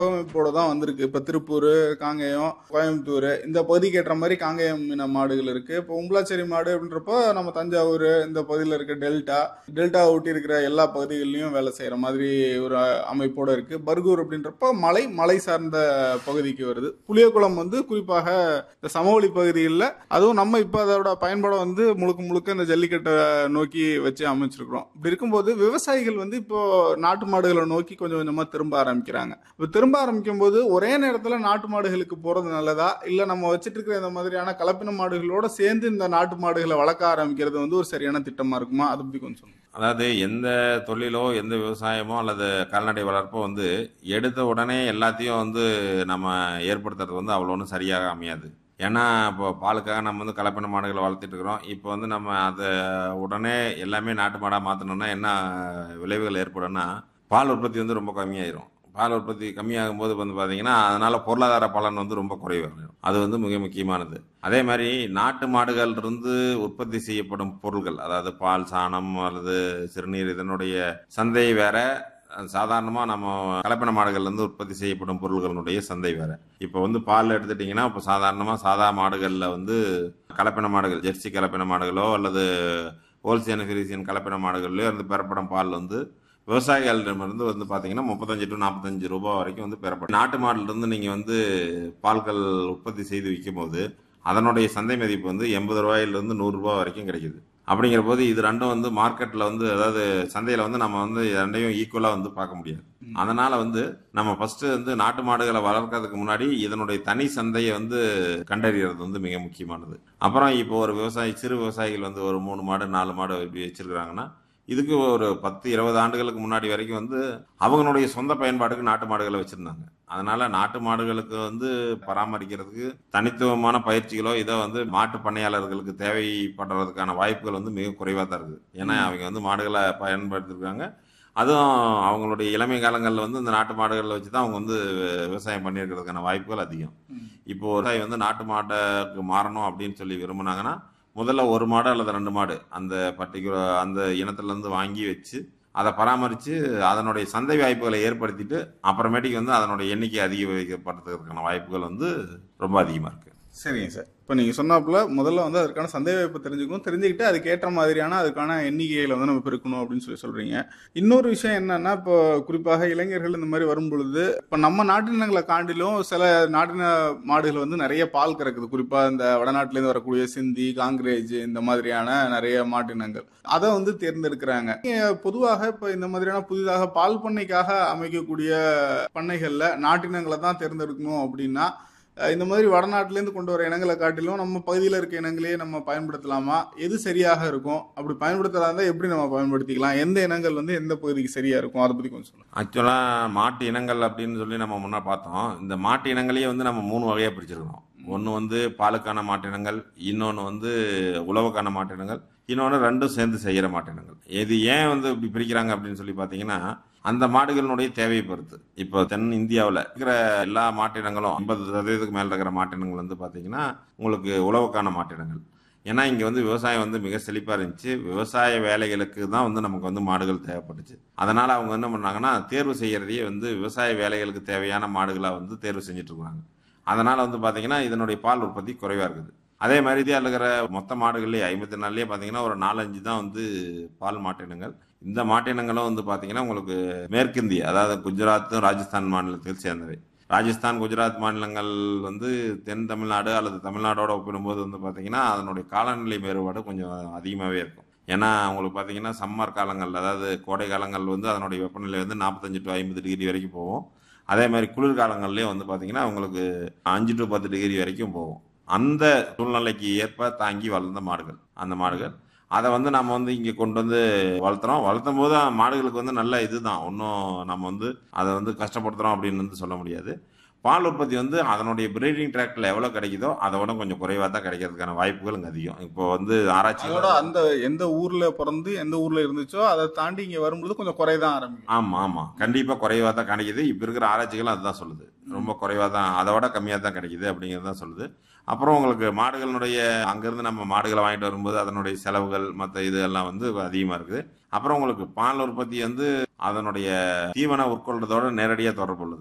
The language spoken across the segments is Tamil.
அமைப்போட தான் வந்திருக்கு இப்போ திருப்பூர் காங்கேயம் கோயம்புத்தூர் இந்த பகுதிக்கு ஏற்ற மாதிரி காங்கேயம் இன மாடுகள் இருக்கு இப்போ உம்பளாச்சேரி மாடு அப்படின்றப்போ நம்ம தஞ்சாவூர் இந்த பகுதியில் இருக்க டெல்டா டெல்டா ஒட்டி இருக்கிற எல்லா பகுதிகளிலையும் வேலை செய்யற மாதிரி ஒரு அமைப்போட இருக்கு பர்கூர் அப்படின்றப்போ மலை மலை சார்ந்த பகுதிக்கு வருது புளியகுளம் வந்து குறிப்பாக இந்த சமவெளி பகுதிகளில் அதுவும் நம்ம இப்போ அதோட பயன்பாடை வந்து முழுக்க முழுக்க இந்த ஜல்லிக்கட்டை நோக்கி வச்சு அமைச்சிருக்கிறோம் இப்படி இருக்கும்போது விவசாயிகள் வந்து இப்போ நாட்டு மாடுகளை நோக்கி கொஞ்சம் கொஞ்சமா திரும்ப ஆரம்பிக்கிறாங்க இப்போ திரும்ப ஆரம்பிக்கும் போது ஒரே நேரத்துல நாட்டு மாடுகளுக்கு போறது நல்லதா இல்ல நம்ம வச்சிட்டு இருக்கிற இந்த மாதிரியான கலப்பின மாடுகளோட சேர்ந்து இந்த நாட்டு மாடுகளை வளர்க்க ஆரம்பிக்கிறது வந்து ஒரு சரியான திட்டமா இருக்குமா அதை பத்தி கொஞ்சம் சொல்லுங்க அதாவது எந்த தொழிலோ எந்த விவசாயமோ அல்லது கால்நடை வளர்ப்போ வந்து எடுத்த உடனே எல்லாத்தையும் வந்து நம்ம ஏற்படுத்துறது வந்து அவ்வளோ ஒன்றும் சரியாக அமையாது ஏன்னா இப்போ பாலுக்காக நம்ம வந்து கலப்பின மாடுகளை வளர்த்துட்டு இருக்கிறோம் இப்போ வந்து நம்ம அதை உடனே எல்லாமே நாட்டு மாடாக மாற்றணும்னா என்ன விளைவுகள் ஏற்படும்னா பால் உற்பத்தி வந்து ரொம்ப கம்மியாயிரும் பால் உற்பத்தி கம்மியாகும் போது வந்து பார்த்தீங்கன்னா அதனால பொருளாதார பலன் வந்து ரொம்ப குறைவாகும் அது வந்து மிக முக்கியமானது அதே மாதிரி நாட்டு மாடுகள் இருந்து உற்பத்தி செய்யப்படும் பொருட்கள் அதாவது பால் சாணம் அல்லது சிறுநீர் இதனுடைய சந்தை வேற சாதாரணமாக நம்ம கலப்பின மாடுகள்லேருந்து உற்பத்தி செய்யப்படும் பொருள்களுடைய சந்தை வேற இப்போ வந்து பால் எடுத்துட்டிங்கன்னா இப்போ சாதாரணமாக சாதா மாடுகளில் வந்து கலப்பின மாடுகள் ஜெர்சி கலப்பின மாடுகளோ அல்லது ஹோல்சேன் ஃபிரிசியன் கலப்பின மாடுகள்லையோ இருந்து பெறப்படும் பால் வந்து விவசாயிகளிடமிருந்து வந்து பார்த்தீங்கன்னா முப்பத்தஞ்சு டு நாற்பத்தஞ்சு ரூபாய் வரைக்கும் வந்து பெறப்படும் நாட்டு மாடுலேருந்து நீங்கள் வந்து பால்கள் உற்பத்தி செய்து விற்கும் போது அதனுடைய சந்தை மதிப்பு வந்து எண்பது ரூபாயிலிருந்து நூறு ரூபாய் வரைக்கும் கிடைக்குது அப்படிங்கிற போது இது ரெண்டும் வந்து மார்க்கெட்டில் வந்து அதாவது சந்தையில் வந்து நம்ம வந்து ரெண்டையும் ஈக்குவலாக வந்து பார்க்க முடியாது அதனால வந்து நம்ம ஃபர்ஸ்ட் வந்து நாட்டு மாடுகளை வளர்க்கறதுக்கு முன்னாடி இதனுடைய தனி சந்தையை வந்து கண்டறியறது வந்து மிக முக்கியமானது அப்புறம் இப்போ ஒரு விவசாயி சிறு விவசாயிகள் வந்து ஒரு மூணு மாடு நாலு மாடு இப்படி வச்சிருக்கிறாங்கன்னா இதுக்கு ஒரு பத்து இருபது ஆண்டுகளுக்கு முன்னாடி வரைக்கும் வந்து அவங்களுடைய சொந்த பயன்பாட்டுக்கு நாட்டு மாடுகளை வச்சிருந்தாங்க அதனால நாட்டு மாடுகளுக்கு வந்து பராமரிக்கிறதுக்கு தனித்துவமான பயிற்சிகளோ இதோ வந்து மாட்டு பண்ணையாளர்களுக்கு தேவைப்படுறதுக்கான வாய்ப்புகள் வந்து மிக குறைவாக தான் இருக்குது ஏன்னா அவங்க வந்து மாடுகளை பயன்படுத்திருக்காங்க அதுவும் அவங்களுடைய இளமை காலங்களில் வந்து இந்த நாட்டு மாடுகளை வச்சு தான் அவங்க வந்து விவசாயம் பண்ணியிருக்கிறதுக்கான வாய்ப்புகள் அதிகம் இப்போ ஒரு விவசாயி வந்து நாட்டு மாட்டுக்கு மாறணும் அப்படின்னு சொல்லி விரும்புனாங்கன்னா முதல்ல ஒரு மாடு அல்லது ரெண்டு மாடு அந்த பர்டிகுலர் அந்த இனத்துலேருந்து வாங்கி வச்சு அதை பராமரித்து அதனுடைய சந்தை வாய்ப்புகளை ஏற்படுத்திட்டு அப்புறமேட்டுக்கு வந்து அதனுடைய எண்ணிக்கை அதிகப்படுத்துறதுக்கான வாய்ப்புகள் வந்து ரொம்ப அதிகமாக இருக்குது சரிங்க சார் இப்போ நீங்கள் சொன்னாப்புல முதல்ல வந்து அதற்கான சந்தை வாய்ப்பு தெரிஞ்சுக்கணும் தெரிஞ்சுக்கிட்டு அதுக்கேற்ற மாதிரியான அதுக்கான எண்ணிக்கைகளை வந்து நம்ம பெருக்கணும் அப்படின்னு சொல்லி சொல்கிறீங்க இன்னொரு விஷயம் என்னன்னா இப்போ குறிப்பாக இளைஞர்கள் இந்த மாதிரி வரும் பொழுது இப்போ நம்ம நாட்டினங்களை காண்டிலும் சில நாட்டின மாடுகள் வந்து நிறைய பால் கறக்குது குறிப்பாக இந்த வடநாட்டிலேருந்து வரக்கூடிய சிந்தி காங்கிரேஜ் இந்த மாதிரியான நிறைய மாட்டினங்கள் அதை வந்து தேர்ந்தெடுக்கிறாங்க நீங்க பொதுவாக இப்போ இந்த மாதிரியான புதிதாக பால் பண்ணைக்காக அமைக்கக்கூடிய பண்ணைகளில் நாட்டினங்களை தான் தேர்ந்தெடுக்கணும் அப்படின்னா அஹ் இந்த மாதிரி வடநாட்டிலேருந்து கொண்டு வர இனங்களை காட்டிலும் நம்ம பகுதியில் இருக்க இனங்களையே நம்ம பயன்படுத்தலாமா எது சரியாக இருக்கும் அப்படி பயன்படுத்துறதா இருந்தால் எப்படி நம்ம பயன்படுத்திக்கலாம் எந்த இனங்கள் வந்து எந்த பகுதிக்கு சரியா இருக்கும் அதை பத்தி கொஞ்சம் சொல்லுங்க ஆக்சுவலாக மாட்டு இனங்கள் அப்படின்னு சொல்லி நம்ம முன்னே பார்த்தோம் இந்த மாட்டு இனங்களையே வந்து நம்ம மூணு வகையாக பிரிச்சிருக்கோம் ஒன்று வந்து பாலுக்கான மாட்டினங்கள் இன்னொன்று வந்து உழவுக்கான மாட்டினங்கள் இன்னொன்று ரெண்டும் சேர்ந்து செய்கிற மாட்டினங்கள் இது ஏன் வந்து இப்படி பிரிக்கிறாங்க அப்படின்னு சொல்லி பார்த்தீங்கன்னா அந்த மாடுகளினுடைய தேவையை பொறுத்து இப்போ தென் இந்தியாவில் இருக்கிற எல்லா மாட்டினங்களும் ஐம்பது சதவீதத்துக்கு மேலே இருக்கிற மாட்டினங்கள் வந்து பார்த்தீங்கன்னா உங்களுக்கு உழவுக்கான மாட்டினங்கள் ஏன்னா இங்கே வந்து விவசாயம் வந்து மிக செழிப்பாக இருந்துச்சு விவசாய வேலைகளுக்கு தான் வந்து நமக்கு வந்து மாடுகள் தேவைப்பட்டுச்சு அதனால் அவங்க என்ன பண்ணாங்கன்னா தேர்வு செய்கிறதையே வந்து விவசாய வேலைகளுக்கு தேவையான மாடுகளாக வந்து தேர்வு செஞ்சுட்டு இருக்காங்க அதனால் வந்து பார்த்தீங்கன்னா இதனுடைய பால் உற்பத்தி குறைவாக இருக்குது அதே மாதிரி இந்தியாவில் இருக்கிற மொத்த மாடுகள்லேயே ஐம்பத்தி நாலுலேயே பார்த்தீங்கன்னா ஒரு நாலஞ்சு தான் வந்து பால் மாட்டினங்கள் இந்த மாட்டினங்களும் வந்து பார்த்தீங்கன்னா உங்களுக்கு மேற்கிந்திய அதாவது குஜராத்தும் ராஜஸ்தான் மாநிலத்தில் சேர்ந்தவை ராஜஸ்தான் குஜராத் மாநிலங்கள் வந்து தென் தமிழ்நாடு அல்லது தமிழ்நாடோட ஒப்பிடும்போது வந்து பார்த்தீங்கன்னா அதனுடைய காலநிலை வேறுபாடு கொஞ்சம் அதிகமாகவே இருக்கும் ஏன்னா உங்களுக்கு பார்த்தீங்கன்னா சம்மர் காலங்கள் அதாவது கோடை காலங்கள் வந்து அதனுடைய வெப்பநிலை வந்து நாற்பத்தஞ்சு டு ஐம்பது டிகிரி வரைக்கும் போகும் அதே மாதிரி குளிர்காலங்கள்லேயும் வந்து பார்த்தீங்கன்னா உங்களுக்கு அஞ்சு டு பத்து டிகிரி வரைக்கும் போகும் அந்த சூழ்நிலைக்கு ஏற்ப தாங்கி வளர்ந்த மாடுகள் அந்த மாடுகள் அதை வந்து நம்ம வந்து இங்கே கொண்டு வந்து வளர்த்துறோம் வளர்த்தும் போது மாடுகளுக்கு வந்து நல்ல இதுதான் ஒன்றும் நம்ம வந்து அதை வந்து கஷ்டப்படுத்துகிறோம் அப்படின்னு வந்து சொல்ல முடியாது பால் உற்பத்தி வந்து அதனுடைய பிரீடிங் ட்ராக்டில் எவ்வளோ கிடைக்குதோ அதோட கொஞ்சம் குறைவாக தான் கிடைக்கிறதுக்கான வாய்ப்புகள் இங்கே அதிகம் இப்போ வந்து ஆராய்ச்சி அதோட அந்த எந்த ஊர்ல பிறந்து எந்த ஊர்ல இருந்துச்சோ அதை தாண்டி இங்க வரும்பொழுது கொஞ்சம் குறைதான் ஆரம்பிக்கும் ஆமாம் ஆமாம் கண்டிப்பாக குறைவாக தான் கிடைக்குது இப்போ இருக்கிற ஆராய்ச்சிகளும் அதுதான் சொல்லுது ரொம்ப குறைவாக தான் அதை விட கம்மியாக தான் கிடைக்குது அப்படிங்கிறது தான் சொல்லுது அப்புறம் உங்களுக்கு மாடுகளினுடைய அங்கேருந்து நம்ம மாடுகளை வாங்கிட்டு வரும்போது அதனுடைய செலவுகள் மற்ற இது எல்லாம் வந்து அதிகமாக இருக்குது அப்புறம் உங்களுக்கு பால் உற்பத்தி வந்து அதனுடைய தீவன உட்கொள்றதோட நேரடியாக தொடர்பு உள்ளது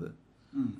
ம்.